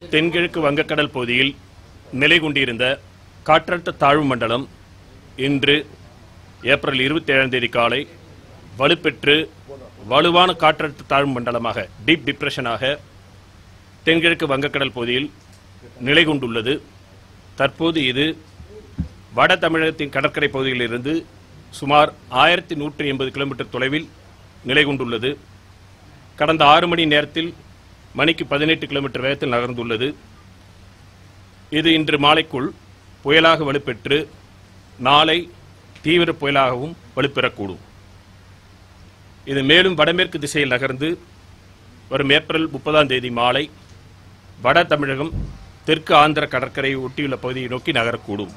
தென்கிழக்கு வங்கக்கடல் பகுதியில் நிலை கொண்டிருந்த காற்றழுத்த தாழ்வு மண்டலம் இன்று ஏப்ரல் இருபத்தி ஏழாம் தேதி காலை வலுப்பெற்று வலுவான காற்றழுத்த தாழ்வு மண்டலமாக டீப் டிப்ரெஷனாக தென்கிழக்கு வங்கக்கடல் பகுதியில் நிலை கொண்டுள்ளது தற்போது இது வட தமிழகத்தின் கடற்கரை பகுதியிலிருந்து சுமார் ஆயிரத்தி நூற்றி எண்பது கிலோமீட்டர் தொலைவில் நிலை கொண்டுள்ளது கடந்த ஆறு மணி நேரத்தில் மணிக்கு பதினெட்டு கிலோமீட்டர் வேகத்தில் நகர்ந்துள்ளது இது இன்று மாலைக்குள் புயலாக வலுப்பெற்று நாளை தீவிர புயலாகவும் வலுப்பெறக்கூடும் இது மேலும் வடமேற்கு திசையில் நகர்ந்து வரும் ஏப்ரல் முப்பதாம் தேதி மாலை வட தமிழகம் தெற்கு ஆந்திர கடற்கரையை ஒட்டியுள்ள பகுதியை நோக்கி நகரக்கூடும்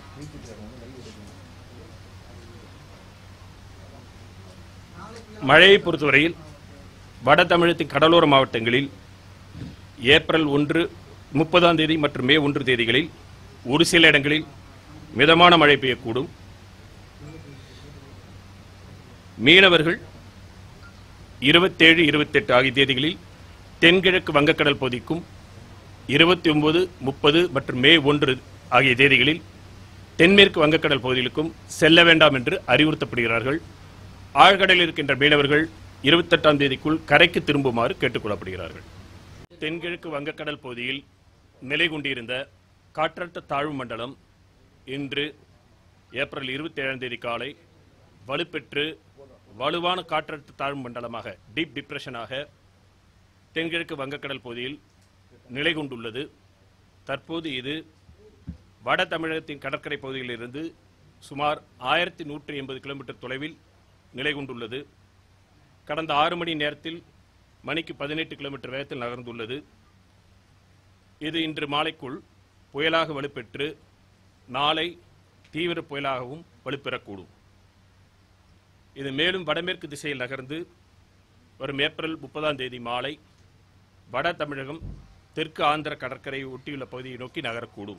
மழையை பொறுத்தவரையில் வட தமிழகத்தின் கடலோர மாவட்டங்களில் ஏப்ரல் ஒன்று முப்பதாம் தேதி மற்றும் மே ஒன்று தேதிகளில் ஒரு சில இடங்களில் மிதமான மழை பெய்யக்கூடும் மீனவர்கள் இருபத்தேழு இருபத்தெட்டு ஆகிய தேதிகளில் தென்கிழக்கு வங்கக்கடல் பகுதிக்கும் இருபத்தி ஒன்பது முப்பது மற்றும் மே ஒன்று ஆகிய தேதிகளில் தென்மேற்கு வங்கக்கடல் பகுதிகளுக்கும் செல்ல வேண்டாம் என்று அறிவுறுத்தப்படுகிறார்கள் ஆழ்கடலில் இருக்கின்ற மீனவர்கள் இருபத்தெட்டாம் தேதிக்குள் கரைக்கு திரும்புமாறு கேட்டுக்கொள்ளப்படுகிறார்கள் தென்கிழக்கு வங்கக்கடல் பகுதியில் நிலை கொண்டிருந்த காற்றழுத்த தாழ்வு மண்டலம் இன்று ஏப்ரல் இருபத்தி ஏழாம் தேதி காலை வலுப்பெற்று வலுவான காற்றழுத்த தாழ்வு மண்டலமாக டீப் டிப்ரெஷனாக தென்கிழக்கு வங்கக்கடல் பகுதியில் நிலை கொண்டுள்ளது தற்போது இது வட தமிழகத்தின் கடற்கரை பகுதியிலிருந்து சுமார் ஆயிரத்தி நூற்றி எண்பது கிலோமீட்டர் தொலைவில் நிலை கொண்டுள்ளது கடந்த ஆறு மணி நேரத்தில் மணிக்கு பதினெட்டு கிலோமீட்டர் வேகத்தில் நகர்ந்துள்ளது இது இன்று மாலைக்குள் புயலாக வலுப்பெற்று நாளை தீவிர புயலாகவும் வலுப்பெறக்கூடும் இது மேலும் வடமேற்கு திசையில் நகர்ந்து வரும் ஏப்ரல் முப்பதாம் தேதி மாலை வட தமிழகம் தெற்கு ஆந்திர கடற்கரையை ஒட்டியுள்ள பகுதியை நோக்கி நகரக்கூடும்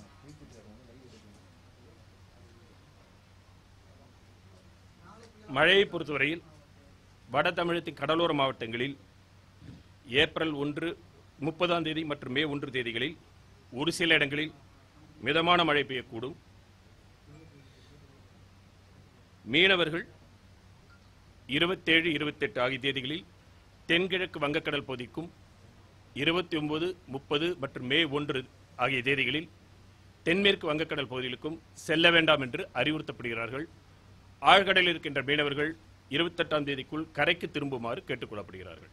மழையை பொறுத்தவரையில் வட தமிழகத்தின் கடலோர மாவட்டங்களில் ஏப்ரல் ஒன்று முப்பதாம் தேதி மற்றும் மே ஒன்று தேதிகளில் ஒரு சில இடங்களில் மிதமான மழை பெய்யக்கூடும் மீனவர்கள் இருபத்தேழு இருபத்தெட்டு ஆகிய தேதிகளில் தென்கிழக்கு வங்கக்கடல் பகுதிக்கும் இருபத்தி ஒன்பது முப்பது மற்றும் மே ஒன்று ஆகிய தேதிகளில் தென்மேற்கு வங்கக்கடல் பகுதிகளுக்கும் செல்ல வேண்டாம் என்று அறிவுறுத்தப்படுகிறார்கள் ஆழ்கடலில் இருக்கின்ற மீனவர்கள் இருபத்தெட்டாம் தேதிக்குள் கரைக்கு திரும்புமாறு கேட்டுக்கொள்ளப்படுகிறார்கள்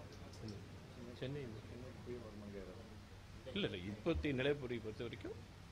இல்லை இல்லை இப்போத்தைய நிலைப்பொறி பொறுத்த வரைக்கும்